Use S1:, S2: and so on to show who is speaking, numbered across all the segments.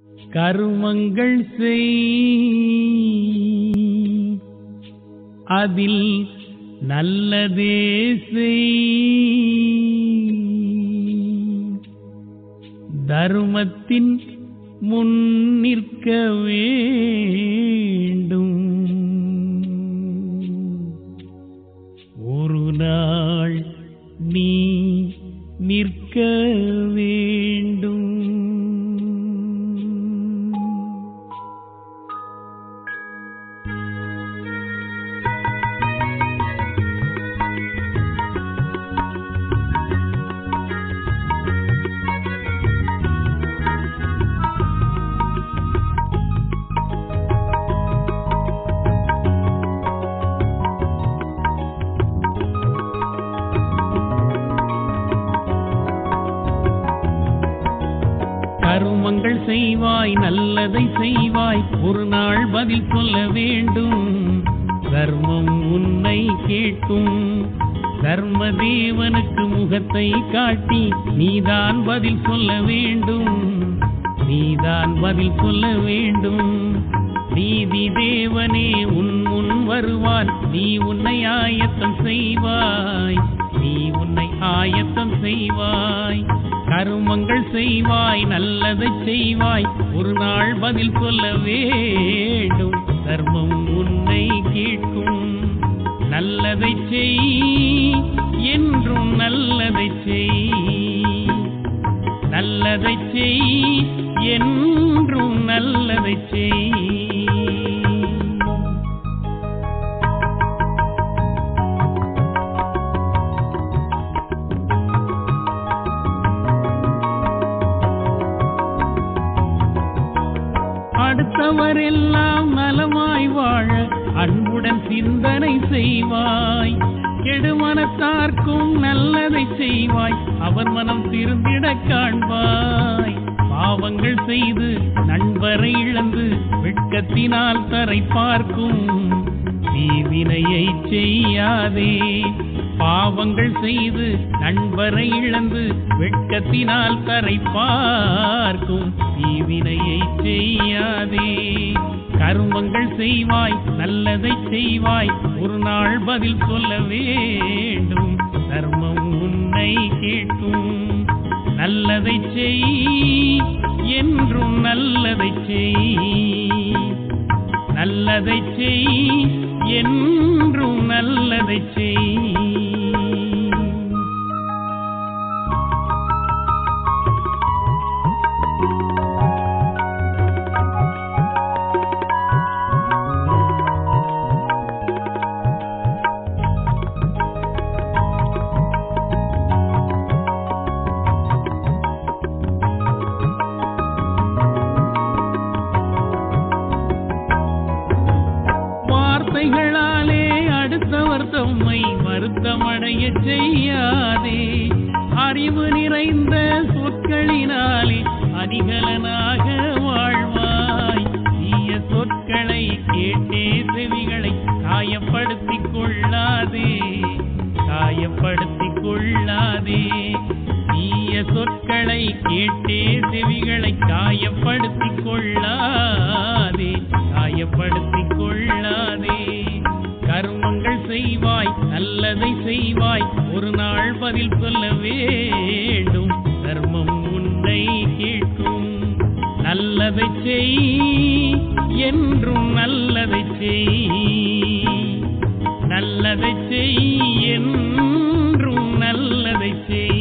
S1: கருமங்கள் செய் அதில் நல்லதே செய் தருமத்தின் முன் நிற்க வேண்டும் ஒரு நாள் நீ நிற்க வேண்டும் கருமங்கள் செய்வாய் நல்லதை செய்வாய் ஒரு நாள் பதில் சொல்ல வேண்டும் தர்மம் உன்னை கேட்கும் தர்ம தேவனுக்கு முகத்தை காட்டி நீதான் பதில் சொல்ல வேண்டும் நீதான் பதில் சொல்ல வேண்டும் நீதி தேவனே உன் முன் வருவான் நீ உன்னை ஆயத்தம் செய்வாய் நீ உன்னை ஆயத்தம் செய்வாய் கருமங்கள் செய்வாய் நல்லதை செய்வாய் ஒரு நாள் பதில் சொல்ல வேண்டும் தர்மம் உன்னை கேட்கும் நல்லதை செய் என்றும் நல்லதை செய் நல்லதை செய் என்றும் நல்லதை செய் அடுத்தவரெல்லாம் நலமாய் வாழ அன்புடன் சிந்தனை செய்வாய் கெடுமனத்தார்க்கும் நல்லதை செய்வாய் அவர் மனம் திருந்திட காண்பாய் பாவங்கள் செய்து நண்பரை இழந்து வெட்கத்தினால் தரை பார்க்கும் தீவினையை செய்யாதே பாவங்கள் செய்து நண்பரை இழந்து வெட்கத்தினால் தரை பார்க்கும் தீவினையை செய்யாதே கருமங்கள் செய்வாய் நல்லதை செய்வாய் ஒரு நாள் பதில் சொல்ல வேண்டும் தர்மம் உன்னை கேட்கும் நல்லதை செய் என்றும் நல்லதை செய் நல்லதை செய் என்றும் நல்லதை செய் வார்த்தைகளாலே அடுத்தவர் தம்மை வருத்தமடைய செய்யாதே அறிவு நிறைந்த சொற்களினாலே அணிகலனாக வாழ்வாய் தீய சொற்களை கேட்டே செவிகளை காயப்படுத்திக் கொள்ளாதே காயப்படுத்திக் கொள்ளாதே தீய சொற்களை கேட்டே செவிகளை காயப்படுத்திக் கொள்ளாதே காயப்படுத்திக் கொள்ளாதே கர்மங்கள் செய்வாய் நல்லதை செய்வாய் ஒரு நாள் பதில் சொல்ல வேண்டும் தர்மம் உன்னை கேட்கும் நல்லதை செய் என்றும் நல்லதை செய் நல்லதை செய் என்றும் நல்லதை செய்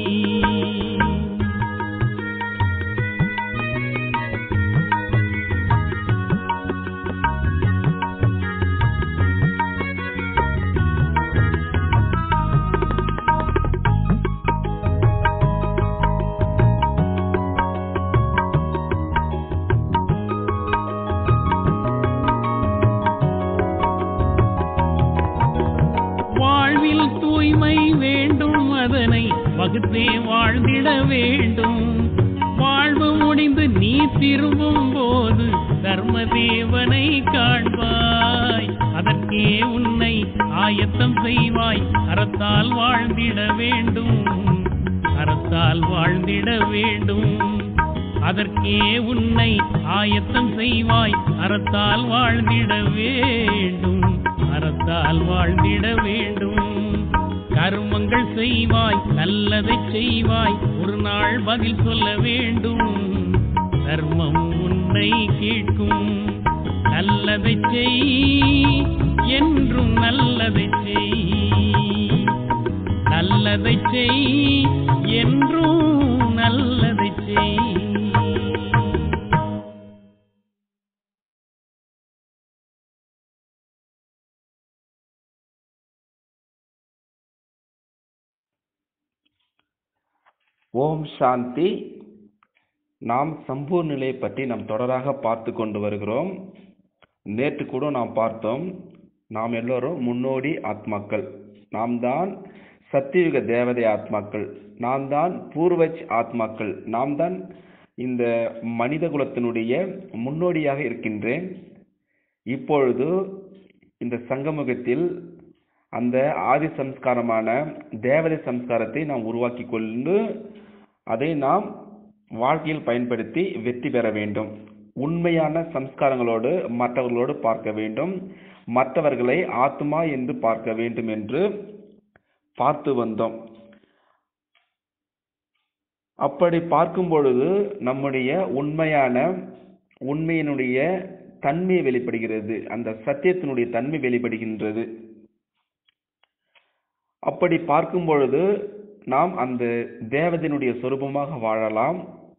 S1: வாழ்வில் தூய்மை வேண்டும் அதனை வகுத்தே வாழ்ந்திட வேண்டும் வாழ்வு முடிந்து நீ திரும்பும் போது தர்மதேவனை காண்பாய் அதற்கே உன்னை ஆயத்தம் செய்வாய் அறத்தால் வாழ்ந்திட வேண்டும் அறத்தால் வாழ்ந்திட வேண்டும் அதற்கே உன்னை ஆயத்தம் செய்வாய் அறத்தால் வாழ்ந்திட வேண்டும் அறத்தால் வாழ்ந்திட வேண்டும் கர்மங்கள் செய்வாய் நல்லதை செய்வாய் ஒரு நாள் பதில் சொல்ல வேண்டும் தர்மம் உன்னை கேட்கும் நல்லதை செய் என்றும் நல்லதை செய் நல்லதை செய் என்றும் நல்லதை செய்
S2: ஓம் சாந்தி நாம் சம்பூர் நிலையை பற்றி நாம் தொடராக பார்த்து கொண்டு வருகிறோம் நேற்று கூட நாம் பார்த்தோம் நாம் எல்லோரும் முன்னோடி ஆத்மாக்கள் நாம் தான் சத்தியுக தேவதை ஆத்மாக்கள் நாம் தான் பூர்வஜ் ஆத்மாக்கள் நாம் தான் இந்த மனித குலத்தினுடைய முன்னோடியாக இருக்கின்றேன் இப்பொழுது இந்த சங்கமுகத்தில் அந்த ஆதி சம்ஸ்காரமான தேவதை சம்ஸ்காரத்தை நாம் உருவாக்கி கொண்டு அதை நாம் வாழ்க்கையில் பயன்படுத்தி வெற்றி பெற வேண்டும் உண்மையான சம்ஸ்காரங்களோடு மற்றவர்களோடு பார்க்க வேண்டும் மற்றவர்களை ஆத்மா என்று பார்க்க வேண்டும் என்று பார்த்து வந்தோம் அப்படி பார்க்கும் பொழுது நம்முடைய உண்மையான உண்மையினுடைய தன்மை வெளிப்படுகிறது அந்த சத்தியத்தினுடைய தன்மை வெளிப்படுகின்றது அப்படி பார்க்கும் பொழுது நாம் அந்த தேவதையினுடைய சொரூபமாக வாழலாம்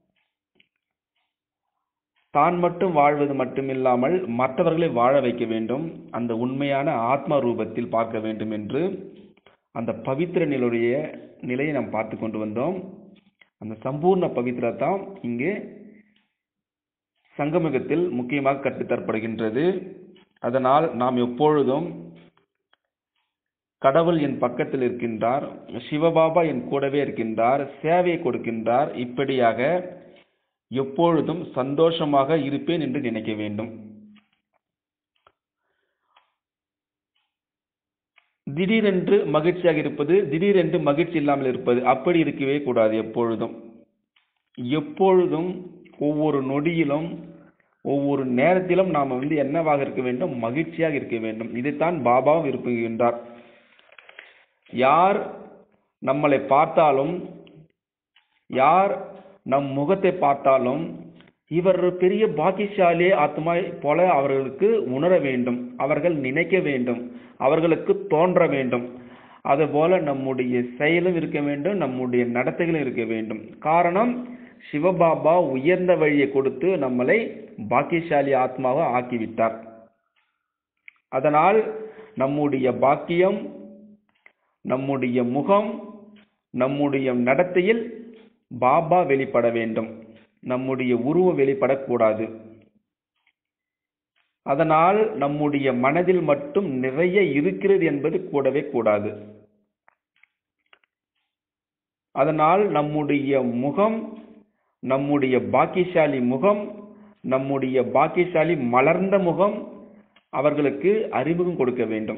S2: தான் மட்டும் வாழ்வது மட்டுமில்லாமல் மற்றவர்களை வாழ வைக்க வேண்டும் அந்த உண்மையான ஆத்ம ரூபத்தில் பார்க்க வேண்டும் என்று அந்த பவித்திர நிலையுடைய நிலையை நாம் பார்த்து கொண்டு வந்தோம் அந்த சம்பூர்ண பவித்திரத்தான் இங்கே சங்கமிகத்தில் முக்கியமாக கற்றுத்தரப்படுகின்றது அதனால் நாம் எப்பொழுதும் கடவுள் என் பக்கத்தில் இருக்கின்றார் சிவபாபா என் கூடவே இருக்கின்றார் சேவை கொடுக்கின்றார் இப்படியாக எப்பொழுதும் சந்தோஷமாக இருப்பேன் என்று நினைக்க வேண்டும் திடீரென்று மகிழ்ச்சியாக இருப்பது திடீரென்று மகிழ்ச்சி இல்லாமல் இருப்பது அப்படி இருக்கவே கூடாது எப்பொழுதும் எப்பொழுதும் ஒவ்வொரு நொடியிலும் ஒவ்வொரு நேரத்திலும் நாம் வந்து என்னவாக இருக்க வேண்டும் மகிழ்ச்சியாக இருக்க வேண்டும் இதைத்தான் பாபாவும் விரும்புகின்றார் யார் நம்மளை பார்த்தாலும் யார் நம் முகத்தை பார்த்தாலும் இவர் பெரிய பாக்கியசாலி ஆத்மா போல அவர்களுக்கு உணர வேண்டும் அவர்கள் நினைக்க வேண்டும் அவர்களுக்கு தோன்ற வேண்டும் அதுபோல நம்முடைய செயலும் இருக்க வேண்டும் நம்முடைய நடத்தைகளும் இருக்க வேண்டும் காரணம் சிவபாபா உயர்ந்த வழியை கொடுத்து நம்மளை பாக்கியசாலி ஆத்மாவை ஆக்கிவிட்டார் அதனால் நம்முடைய பாக்கியம் நம்முடைய முகம் நம்முடைய நடத்தையில் பாபா வெளிப்பட வேண்டும் நம்முடைய உருவம் வெளிப்படக்கூடாது அதனால் நம்முடைய மனதில் மட்டும் நிறைய இருக்கிறது என்பது கூடவே கூடாது அதனால் நம்முடைய முகம் நம்முடைய பாக்கியசாலி முகம் நம்முடைய பாக்கியசாலி மலர்ந்த முகம் அவர்களுக்கு அறிமுகம் கொடுக்க வேண்டும்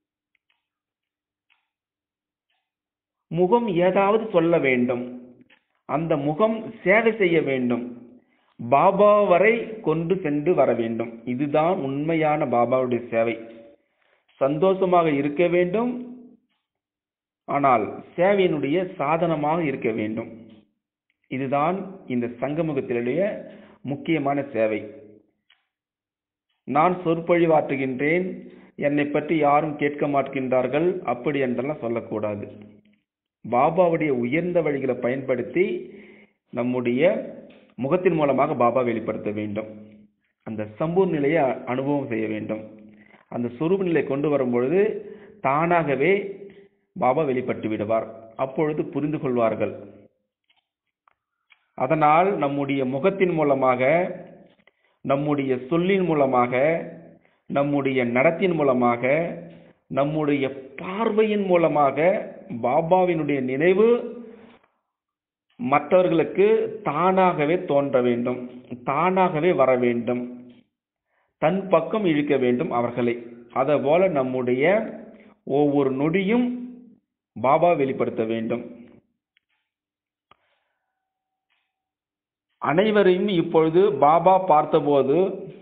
S2: முகம் ஏதாவது சொல்ல வேண்டும் அந்த முகம் சேவை செய்ய வேண்டும் பாபா வரை கொண்டு சென்று வர வேண்டும் இதுதான் உண்மையான பாபாவுடைய சேவை சந்தோஷமாக இருக்க வேண்டும் ஆனால் சேவையினுடைய சாதனமாக இருக்க வேண்டும் இதுதான் இந்த சங்கமுகத்தினுடைய முக்கியமான சேவை நான் சொற்பொழிவாற்றுகின்றேன் என்னை பற்றி யாரும் கேட்க மாட்கின்றார்கள் அப்படி என்றெல்லாம் சொல்லக்கூடாது பாபாவுடைய உயர்ந்த வழிகளை பயன்படுத்தி நம்முடைய முகத்தின் மூலமாக பாபா வெளிப்படுத்த வேண்டும் அந்த சம்பூர் நிலையை அனுபவம் செய்ய வேண்டும் அந்த சுரூப நிலை கொண்டு வரும் பொழுது தானாகவே பாபா வெளிப்பட்டு விடுவார் அப்பொழுது புரிந்து கொள்வார்கள் அதனால் நம்முடைய முகத்தின் மூலமாக நம்முடைய சொல்லின் மூலமாக நம்முடைய நடத்தின் மூலமாக நம்முடைய பார்வையின் மூலமாக பாபாவினுடைய நினைவு மற்றவர்களுக்கு தானாகவே தோன்ற வேண்டும் தானாகவே வர வேண்டும் தன் பக்கம் இழுக்க வேண்டும் அவர்களை போல நம்முடைய ஒவ்வொரு நொடியும் பாபா வெளிப்படுத்த வேண்டும் அனைவரையும் இப்பொழுது பாபா பார்த்தபோது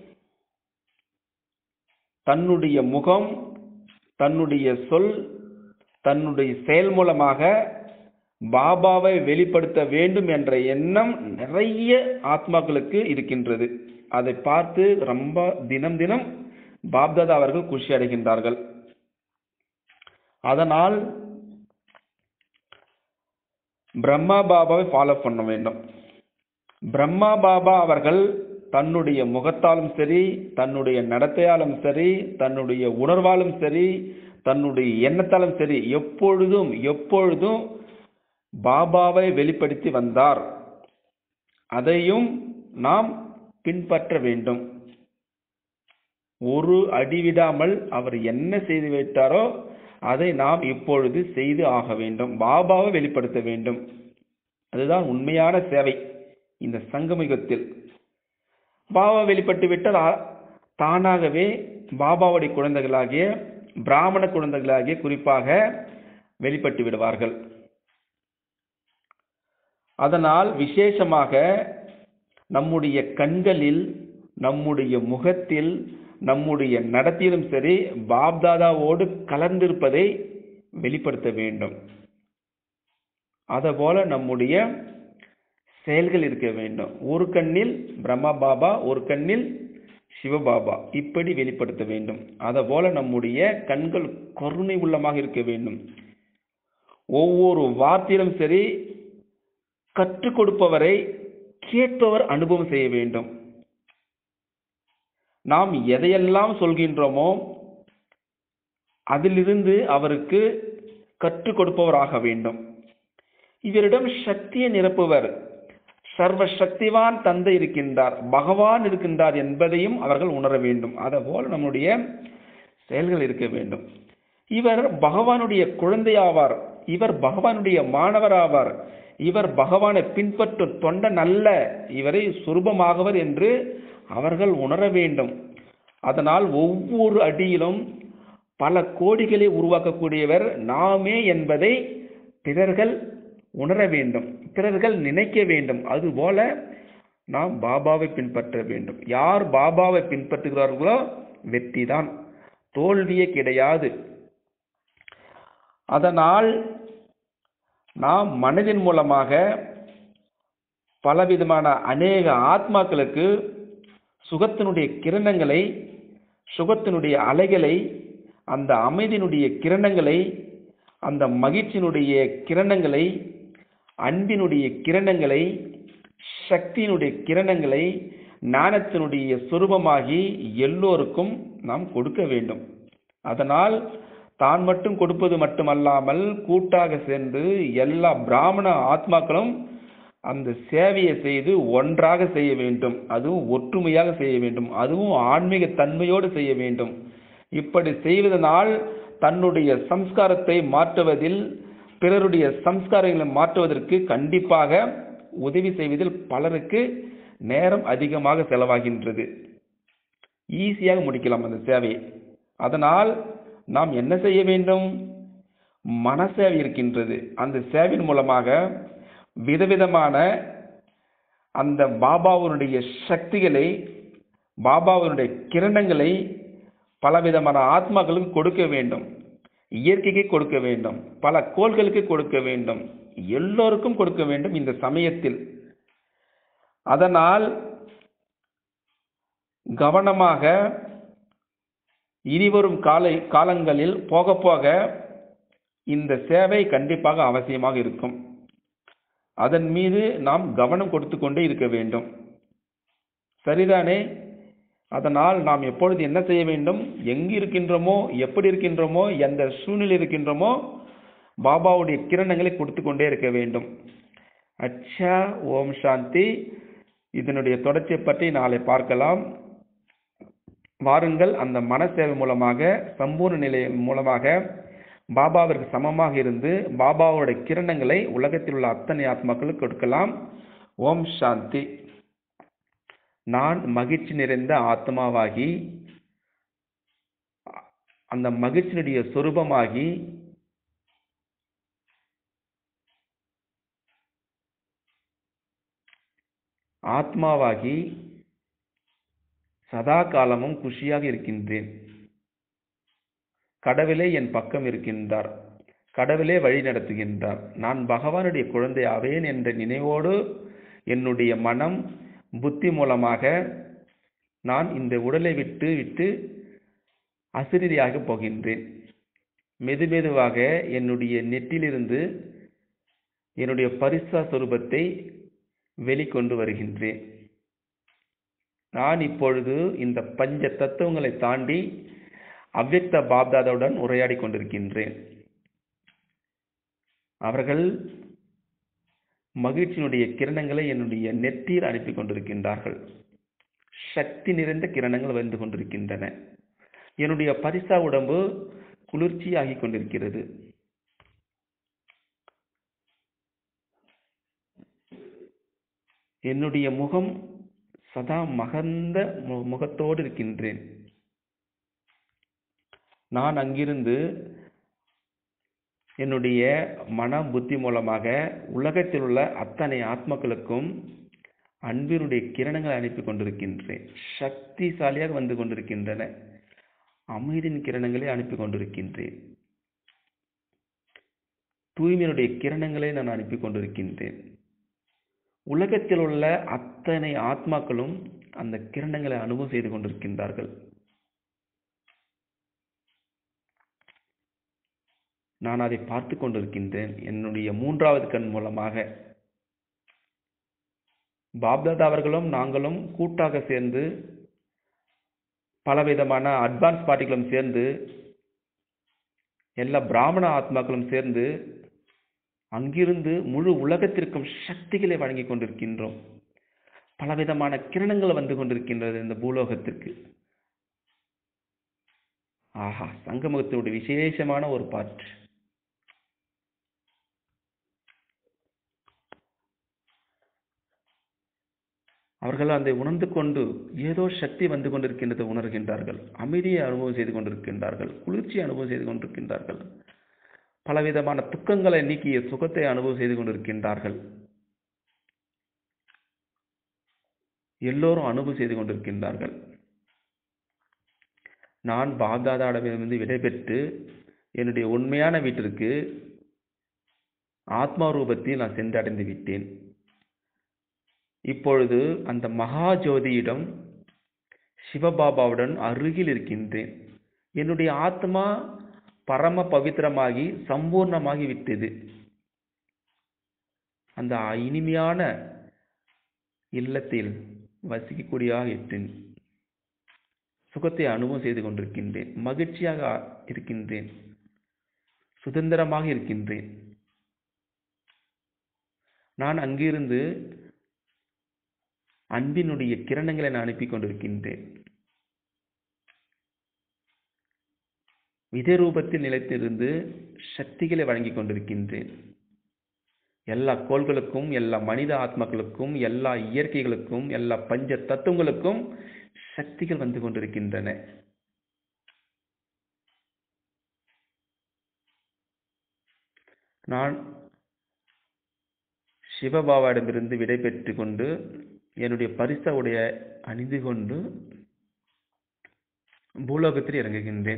S2: தன்னுடைய முகம் தன்னுடைய சொல் தன்னுடைய செயல் மூலமாக பாபாவை வெளிப்படுத்த வேண்டும் என்ற எண்ணம் நிறைய ஆத்மாக்களுக்கு இருக்கின்றது அதை பார்த்து ரொம்ப தினம் தினம் பாப்தாதா அவர்கள் குஷி அடைகின்றார்கள் அதனால் பிரம்மா பாபாவை ஃபாலோ பண்ண வேண்டும் பிரம்மா பாபா அவர்கள் தன்னுடைய முகத்தாலும் சரி தன்னுடைய நடத்தையாலும் சரி தன்னுடைய உணர்வாலும் சரி தன்னுடைய எண்ணத்தாலும் சரி எப்பொழுதும் எப்பொழுதும் பாபாவை வெளிப்படுத்தி வந்தார் அதையும் நாம் பின்பற்ற வேண்டும் ஒரு அடி விடாமல் அவர் என்ன செய்து வைத்தாரோ அதை நாம் இப்பொழுது செய்து ஆக வேண்டும் பாபாவை வெளிப்படுத்த வேண்டும் அதுதான் உண்மையான சேவை இந்த சங்கமிகத்தில் பாபா வெளிப்பட்டு விட்டால் ஆ- தானாகவே பாபாவுடைய குழந்தைகளாகிய பிராமண குழந்தைகளாகிய குறிப்பாக வெளிப்பட்டு விடுவார்கள் அதனால் விசேஷமாக நம்முடைய கண்களில் நம்முடைய முகத்தில் நம்முடைய நடத்தியிலும் சரி பாப்தாதாவோடு கலந்திருப்பதை வெளிப்படுத்த வேண்டும் அதுபோல நம்முடைய செயல்கள் இருக்க வேண்டும் ஒரு கண்ணில் பிரம்மா பாபா ஒரு கண்ணில் சிவபாபா இப்படி வெளிப்படுத்த வேண்டும் அதுபோல நம்முடைய கண்கள் கருணை உள்ளமாக இருக்க வேண்டும் ஒவ்வொரு வார்த்தையிலும் சரி கற்றுக் கொடுப்பவரை கேட்பவர் அனுபவம் செய்ய வேண்டும் நாம் எதையெல்லாம் சொல்கின்றோமோ அதிலிருந்து அவருக்கு கற்றுக் கொடுப்பவராக வேண்டும் இவரிடம் சக்தியை நிரப்புவர் சர்வ சக்திவான் தந்தை இருக்கின்றார் பகவான் இருக்கின்றார் என்பதையும் அவர்கள் உணர வேண்டும் அதுபோல நம்முடைய செயல்கள் இருக்க வேண்டும் இவர் பகவானுடைய குழந்தையாவார் இவர் பகவானுடைய மாணவராவார் இவர் பகவானை பின்பற்றும் தொண்டன் அல்ல இவரை சுரூபமாகவர் என்று அவர்கள் உணர வேண்டும் அதனால் ஒவ்வொரு அடியிலும் பல கோடிகளை உருவாக்கக்கூடியவர் நாமே என்பதை பிறர்கள் உணர வேண்டும் பிறர்கள் நினைக்க வேண்டும் அதுபோல நாம் பாபாவை பின்பற்ற வேண்டும் யார் பாபாவை பின்பற்றுகிறார்களோ வெற்றிதான் தோல்வியே கிடையாது அதனால் நாம் மனதின் மூலமாக பலவிதமான அநேக ஆத்மாக்களுக்கு சுகத்தினுடைய கிரணங்களை சுகத்தினுடைய அலைகளை அந்த அமைதியினுடைய கிரணங்களை அந்த மகிழ்ச்சியினுடைய கிரணங்களை அன்பினுடைய கிரணங்களை சக்தியினுடைய கிரணங்களை ஞானத்தினுடைய சுரூபமாகி எல்லோருக்கும் நாம் கொடுக்க வேண்டும் அதனால் தான் மட்டும் கொடுப்பது மட்டுமல்லாமல் கூட்டாக சேர்ந்து எல்லா பிராமண ஆத்மாக்களும் அந்த சேவையை செய்து ஒன்றாக செய்ய வேண்டும் அதுவும் ஒற்றுமையாக செய்ய வேண்டும் அதுவும் ஆன்மீக தன்மையோடு செய்ய வேண்டும் இப்படி செய்வதனால் தன்னுடைய சம்ஸ்காரத்தை மாற்றுவதில் பிறருடைய சம்ஸ்காரங்களை மாற்றுவதற்கு கண்டிப்பாக உதவி செய்வதில் பலருக்கு நேரம் அதிகமாக செலவாகின்றது ஈஸியாக முடிக்கலாம் அந்த சேவையை அதனால் நாம் என்ன செய்ய வேண்டும் மனசேவை இருக்கின்றது அந்த சேவையின் மூலமாக விதவிதமான அந்த பாபாவுடைய சக்திகளை பாபாவுடைய கிரணங்களை பலவிதமான ஆத்மாக்களுக்கு கொடுக்க வேண்டும் இயற்கைக்கு கொடுக்க வேண்டும் பல கோள்களுக்கு கொடுக்க வேண்டும் எல்லோருக்கும் கொடுக்க வேண்டும் இந்த சமயத்தில் அதனால் கவனமாக இனிவரும் காலை காலங்களில் போக போக இந்த சேவை கண்டிப்பாக அவசியமாக இருக்கும் அதன் மீது நாம் கவனம் கொடுத்து கொண்டே இருக்க வேண்டும் சரிதானே அதனால் நாம் எப்பொழுது என்ன செய்ய வேண்டும் எங்கு இருக்கின்றோமோ எப்படி இருக்கின்றோமோ எந்த சூழ்நிலை இருக்கின்றோமோ பாபாவுடைய கிரணங்களை கொடுத்து கொண்டே இருக்க வேண்டும் அச்சா ஓம் சாந்தி இதனுடைய தொடர்ச்சியை பற்றி நாளை பார்க்கலாம் வாருங்கள் அந்த மனசேவை மூலமாக சம்பூர்ண நிலை மூலமாக பாபாவிற்கு சமமாக இருந்து பாபாவுடைய கிரணங்களை உலகத்தில் உள்ள அத்தனை ஆத்மாக்களுக்கு கொடுக்கலாம் ஓம் சாந்தி நான் மகிழ்ச்சி நிறைந்த ஆத்மாவாகி அந்த மகிழ்ச்சியினுடைய சொரூபமாகி ஆத்மாவாகி சதா காலமும் குஷியாக இருக்கின்றேன் கடவுளே என் பக்கம் இருக்கின்றார் கடவுளே வழி நடத்துகின்றார் நான் பகவானுடைய குழந்தை ஆவேன் என்ற நினைவோடு என்னுடைய மனம் புத்தி மூலமாக நான் இந்த உடலை விட்டு விட்டு அசிரியாக போகின்றேன் மெது மெதுவாக என்னுடைய நெற்றிலிருந்து என்னுடைய பரிசா சொரூபத்தை வெளிக்கொண்டு வருகின்றேன் நான் இப்பொழுது இந்த பஞ்ச தத்துவங்களை தாண்டி அவ்வக்த பாப்தாதாவுடன் உரையாடி கொண்டிருக்கின்றேன் அவர்கள் மகிழ்ச்சியினுடைய கிரணங்களை என்னுடைய நெற்றியில் அனுப்பி கொண்டிருக்கின்றார்கள் சக்தி நிறைந்த கிரணங்கள் வந்து கொண்டிருக்கின்றன என்னுடைய பரிசா உடம்பு குளிர்ச்சியாகி கொண்டிருக்கிறது என்னுடைய முகம் சதா மகந்த மு- முகத்தோடு இருக்கின்றேன் நான் அங்கிருந்து என்னுடைய மன புத்தி மூலமாக உலகத்தில் உள்ள அத்தனை ஆத்மாக்களுக்கும் அன்பினுடைய கிரணங்களை அனுப்பி கொண்டிருக்கின்றேன் சக்திசாலியாக வந்து கொண்டிருக்கின்றன அமைதியின் கிரணங்களை அனுப்பி கொண்டிருக்கின்றேன் தூய்மையினுடைய கிரணங்களை நான் அனுப்பி கொண்டிருக்கின்றேன் உலகத்தில் உள்ள அத்தனை ஆத்மாக்களும் அந்த கிரணங்களை அனுபவம் செய்து கொண்டிருக்கின்றார்கள் நான் அதை பார்த்து கொண்டிருக்கின்றேன் என்னுடைய மூன்றாவது கண் மூலமாக பாப்தாதா அவர்களும் நாங்களும் கூட்டாக சேர்ந்து பலவிதமான அட்வான்ஸ் பார்ட்டிகளும் சேர்ந்து எல்லா பிராமண ஆத்மாக்களும் சேர்ந்து அங்கிருந்து முழு உலகத்திற்கும் சக்திகளை வழங்கி கொண்டிருக்கின்றோம் பலவிதமான கிரணங்கள் வந்து கொண்டிருக்கின்றது இந்த பூலோகத்திற்கு ஆஹா சங்கமுகத்தினுடைய விசேஷமான ஒரு பாட்டு அவர்கள் அதை உணர்ந்து கொண்டு ஏதோ சக்தி வந்து கொண்டிருக்கின்றதை உணர்கின்றார்கள் அமைதியை அனுபவம் செய்து கொண்டிருக்கின்றார்கள் குளிர்ச்சியை அனுபவம் செய்து கொண்டிருக்கின்றார்கள் பலவிதமான துக்கங்களை நீக்கிய சுகத்தை அனுபவம் செய்து கொண்டிருக்கின்றார்கள் எல்லோரும் அனுபவம் செய்து கொண்டிருக்கின்றார்கள் நான் பாப்தாதாவிடமிருந்து விடைபெற்று என்னுடைய உண்மையான வீட்டிற்கு ஆத்மா ரூபத்தில் நான் சென்றடைந்து விட்டேன் இப்பொழுது அந்த மகா ஜோதியிடம் சிவபாபாவுடன் அருகில் இருக்கின்றேன் என்னுடைய ஆத்மா பரம பவித்திரமாகி சம்பூர்ணமாகி விட்டது அந்த இனிமையான இல்லத்தில் வசிக்கக்கூடியதாக இருக்கின்றேன் சுகத்தை அனுபவம் செய்து கொண்டிருக்கின்றேன் மகிழ்ச்சியாக இருக்கின்றேன் சுதந்திரமாக இருக்கின்றேன் நான் அங்கிருந்து அன்பினுடைய கிரணங்களை நான் அனுப்பி கொண்டிருக்கின்றேன் இதே ரூபத்தில் நிலைத்திருந்து சக்திகளை வழங்கிக் கொண்டிருக்கின்றேன் எல்லா கோள்களுக்கும் எல்லா மனித ஆத்மாக்களுக்கும் எல்லா இயற்கைகளுக்கும் எல்லா பஞ்ச தத்துவங்களுக்கும் சக்திகள் வந்து கொண்டிருக்கின்றன நான் சிவபாபாவிடமிருந்து விடை பெற்று கொண்டு என்னுடைய பரிச உடைய அணிந்து கொண்டு பூலோகத்தில் இறங்குகின்றேன்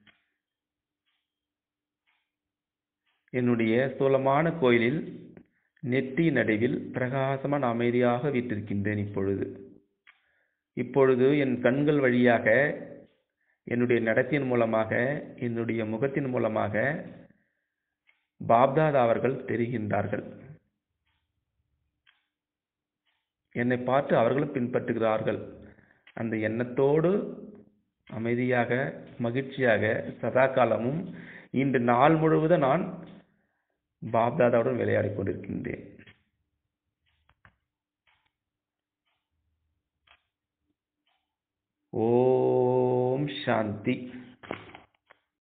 S2: என்னுடைய சோளமான கோயிலில் நெற்றி நடுவில் பிரகாசமான அமைதியாக வீட்டிருக்கின்றேன் இப்பொழுது இப்பொழுது என் கண்கள் வழியாக என்னுடைய நடத்தியின் மூலமாக என்னுடைய முகத்தின் மூலமாக பாப்தாதா அவர்கள் தெரிகின்றார்கள் என்னை பார்த்து அவர்களும் பின்பற்றுகிறார்கள் அந்த எண்ணத்தோடு அமைதியாக மகிழ்ச்சியாக சதா காலமும் இன்று நாள் முழுவதும் நான் பாப்தாதாவுடன் விளையாடிக் கொண்டிருக்கின்றேன் ஓம் சாந்தி